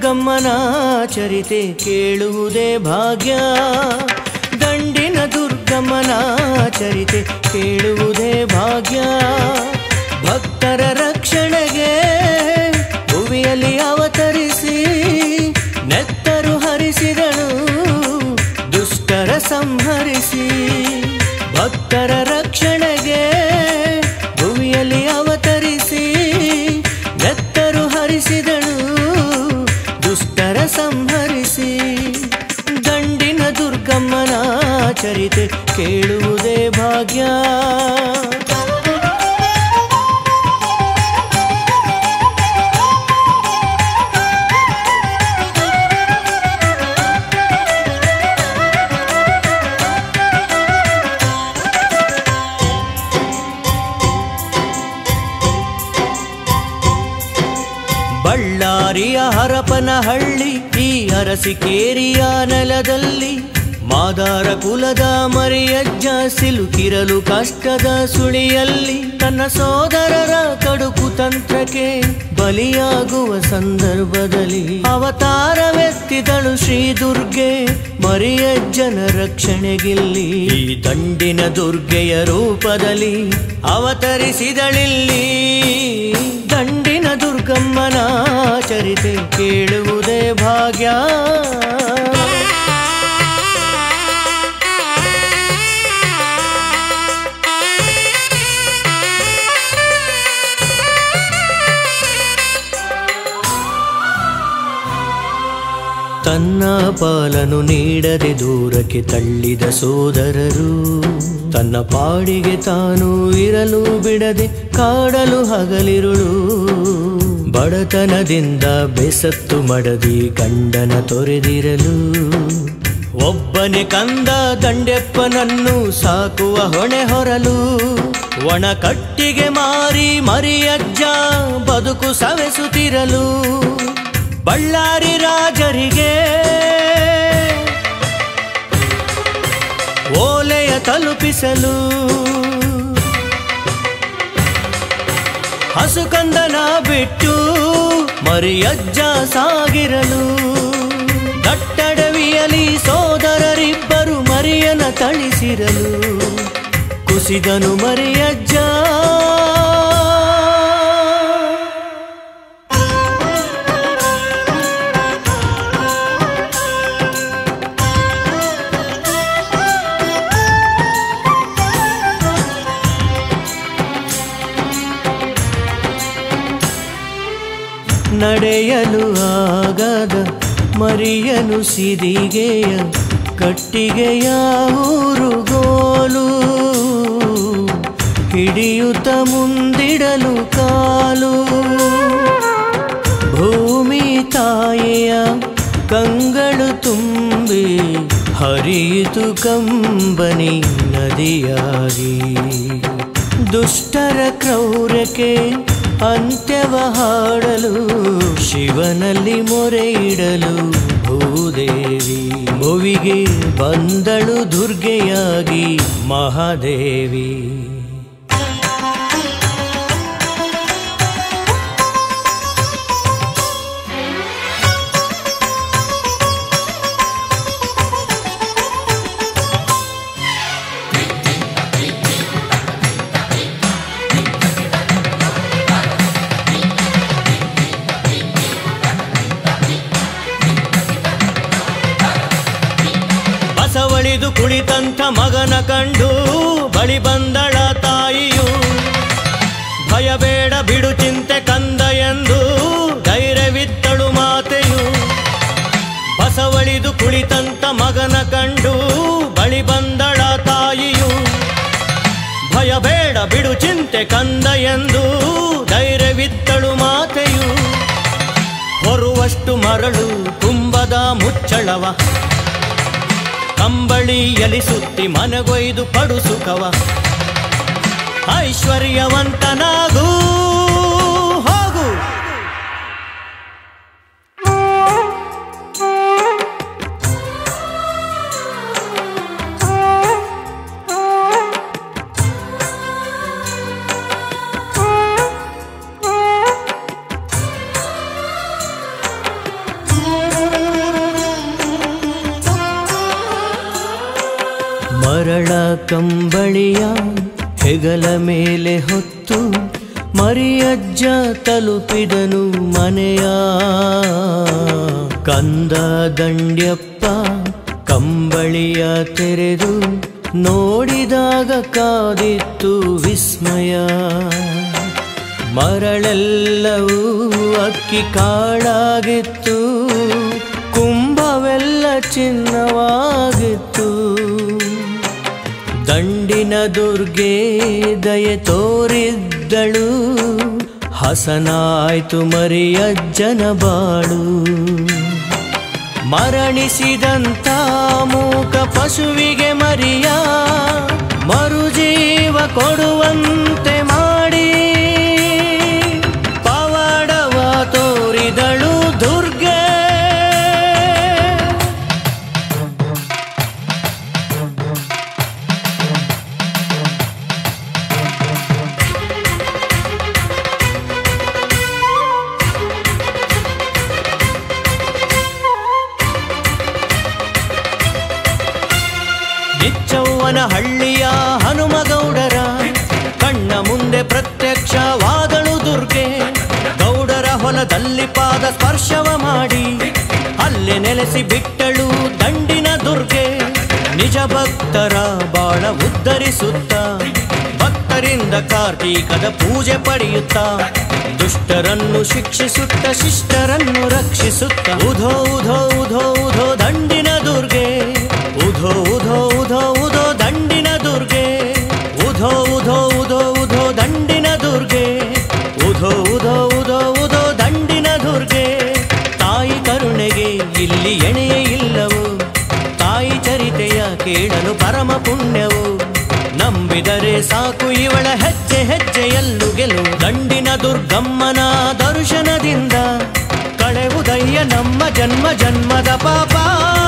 ದುರ್ಗಮ್ಮನ ಚರಿತೆ ಕೇಳುವುದೇ ಭಾಗ್ಯ ದಂಡಿನ ದುರ್ಗಮ್ಮನ ಚರಿತೆ ಕೇಳುವುದೇ ಭಾಗ್ಯ ಭಕ್ತರ ರಕ್ಷಣೆಗೆ ಭುವಿಯಲ್ಲಿ ಅವತರಿಸಿ ನೆತ್ತರು ಹರಿಸಿದಳು ದುಷ್ಟರ ಸಂಹರಿಸಿ ಭಕ್ತರ ರಕ್ಷಣೆಗೆ ಭುವಿಯಲ್ಲಿ ಅವತರಿಸಿ ನೆತ್ತರು ಹರಿಸಿದಳು ದುಷ್ಟರ ಸಂಹರಿಸಿ ದಂಡಿನ ದುರ್ಗಮ್ಮನ ಚರಿತೆ ಕೇಳುವುದೇ ಭಾಗ್ಯ ಬಳ್ಳಾರಿಯ ಹರಪನಹಳ್ಳಿ ಈ ಅರಸಿಕೇರಿಯ ನೆಲದಲ್ಲಿ ಮಾದಾರ ಕುಲದ ಮರಿಯಜ್ಜ ಸಿಲುಕಿರಲು ಕಷ್ಟದ ಸುಳಿಯಲ್ಲಿ ತನ್ನ ಸೋದರರ ಕಡುಕು ತಂತ್ರಕ್ಕೆ ಬಲಿಯಾಗುವ ಸಂದರ್ಭದಲ್ಲಿ ಅವತಾರವೆತ್ತಿದಳು ಶ್ರೀ ದುರ್ಗೆ ಮರಿಯಜ್ಜನ ರಕ್ಷಣೆಗಿಲ್ಲಿ ಈ ದಂಡಿನ ದುರ್ಗೆಯ ರೂಪದಲ್ಲಿ ಅವತರಿಸಿದಳಿಲ್ಲಿ ದಂಡಿನ ದುರ್ಗಮ್ಮನ ಚರಿತೆ ಕೇಳುವುದೇ ಭಾಗ್ಯ ತನ್ನ ಪಾಲನು ನೀಡದೆ ದೂರಕ್ಕೆ ತಳ್ಳಿದ ಸೋದರರು ತನ್ನ ಪಾಡಿಗೆ ತಾನು ಇರಲು ಬಿಡದೆ ಕಾಡಲು ಹಗಲಿರುಳು ಬಡತನದಿಂದ ಬೆಸತ್ತು ಮಡದಿ ಗಂಡನ ತೊರೆದಿರಲು ಒಬ್ಬನೇ ಕಂದ ದಂಡೆಪ್ಪನನ್ನು ಸಾಕುವ ಹೊಣೆ ಹೊರಲು ಒಣ ಕಟ್ಟಿಗೆ ಮಾರಿ ಮರಿಯಜ್ಜ ಬದುಕು ಸವೆಸುತ್ತಿರಲು ಬಳ್ಳಾರಿ ರಾಜರಿಗೆ ಓಲೆಯ ತಲುಪಿಸಲು ಹಸುಕಂದನ ಬಿಟ್ಟು ಮರಿಯಜ್ಜ ಸಾಗಿರಲು ದಟ್ಟಡವಿಯಲಿ ಸೋದರರಿಬ್ಬರು ಮರಿಯನ ತಳಿಸಿರಲು ಕುಸಿದನು ಮರಿಯಜ್ಜ ನಡೆಯಲು ಆಗದ ಮರಿಯನು ಸಿರಿಗೆಯ ಕಟ್ಟಿಗೆಯ ಊರುಗೋಲು ಹಿಡಿಯುತ್ತ ಮುಂದಿಡಲು ಕಾಲು ಭೂಮಿ ತಾಯಿಯ ಕಂಗಳು ತುಂಬಿ ಹರಿಯಿತು ಕಂಬನಿ ನದಿಯಾಗಿ ದುಷ್ಟರ ಕ್ರೌರ್ಯಕ್ಕೆ ಅಂತ್ಯವ ಹಾಡಲು ಶಿವನಲ್ಲಿ ಮೊರೆ ಇಡಲು ಭೂದೇವಿ ಭುವಿಗೆ ಬಂದಳು ದುರ್ಗೆಯಾಗಿ ಮಹಾದೇವಿ ಬಸವಳಿದು ಕುಳಿತಂಥ ಮಗನ ಕಂಡು ಬಳಿ ಬಂದಳ ತಾಯಿಯು ಭಯ ಬೇಡ ಬಿಡು ಚಿಂತೆ ಕಂದ ಎಂದು ಧೈರ್ಯವಿತ್ತಳು ಮಾತೆಯು ಬಸವಳಿದು ಕುಳಿತಂಥ ಮಗನ ಕಂಡು ಬಳಿ ಬಂದಳ ತಾಯಿಯು ಭಯ ಬೇಡ ಬಿಡು ಚಿಂತೆ ಕಂದ ಎಂದು ಧೈರ್ಯವಿತ್ತಳು ಮಾತೆಯು ಹೊರುವಷ್ಟು ಮರಳು ಕುಂಭದ ಮುಚ್ಚಳವ ಕಂಬಳಿಯಲಿ ಸುತ್ತಿ ಮನಗೊಯ್ದು ಪಡು ಸುಖವ ಐಶ್ವರ್ಯವಂತನಾಗೂ ಹೋಗು Thank you. ಮರಳ ಕಂಬಳಿಯ ಹೆಗಲ ಮೇಲೆ ಹೊತ್ತು ಮರಿಯಜ್ಜ ತಲುಪಿದನು ಮನೆಯ ಕಂದ ದಂಡ್ಯಪ್ಪ ಕಂಬಳಿಯ ತೆರೆದು ನೋಡಿದಾಗ ಕಾದಿತ್ತು ವಿಸ್ಮಯ ಮರಳೆಲ್ಲವೂ ಅಕ್ಕಿ ಕಾಳಾಗಿತ್ತು ಕುಂಭವೆಲ್ಲ ಚಿನ್ನವಾಗಿತ್ತು ದಂಡಿನ ದುರ್ಗೆ ದಯೆ ತೋರಿದ್ದಳು ಹಸನಾಯ್ತು ಮರಿಯಜ್ಜನ ಬಾಳು ಮರಣಿಸಿದಂತ ಮೂಕ ಪಶುವಿಗೆ ಮರಿಯ ಮರುಜೀವ ಕೊಡುವಂತೆ ಮಾಡಿ ಪವಾಡವ ತೋರಿದಳು ದುರ್ಗೆ ನಿಚ್ಚವ್ವನ ಹಳ್ಳಿಯ ಹನುಮಗೌಡರ ಕಣ್ಣ ಮುಂದೆ ಪ್ರತ್ಯಕ್ಷವಾದಳು ದುರ್ಗೆ ಗೌಡರ ಹೊಲದಲ್ಲಿ ಪಾದ ಸ್ಪರ್ಶವ ಮಾಡಿ ಅಲ್ಲೇ ನೆಲೆಸಿ ಬಿಟ್ಟಳು ದಂಡಿನ ದುರ್ಗೆ ನಿಜ ಭಕ್ತರ ಬಾಳ ಉದ್ಧರಿಸುತ್ತ ಭಕ್ತರಿಂದ ಕಾರ್ತೀಕದ ಪೂಜೆ ಪಡೆಯುತ್ತಾ ದುಷ್ಟರನ್ನು ಶಿಕ್ಷಿಸುತ್ತ ಶಿಷ್ಟರನ್ನು ರಕ್ಷಿಸುತ್ತ ಉಧೋ ಉಧೋ ಉಧೋ ಉಧೋ ದಂಡಿನ ದುರ್ಗೆ ಉಧೋ ಉಧೋ ಉಧೋ ಉಧೋ ದಂಡಿನ ದುರ್ಗೆ ಉಧೋ ಉಧೋ ಉಧೋ ಉಧೋ ದಂಡಿನ ದುರ್ಗೆ ಉಧೋ ಉಧೋ ಉಧೋ ಉಧೋ ದಂಡಿನ ದುರ್ಗೆ ತಾಯಿ ಕರುಣೆಗೆ ಇಲ್ಲಿ ಎಣೆಯೇ ಇಲ್ಲವು ತಾಯಿ ಚರಿತೆಯ ಕೇಳಲು ಪರಮ ಪುಣ್ಯವು ನಂಬಿದರೆ ಸಾಕು ಇವಳ ಹೆಜ್ಜೆ ಹೆಜ್ಜೆಯಲ್ಲೂ ಗೆಲುವು ದಂಡಿನ ದುರ್ಗಮ್ಮನ ದರ್ಶನದಿಂದ ಕಳೆವುದಯ್ಯ ನಮ್ಮ ಜನ್ಮ ಜನ್ಮದ ಪಾಪ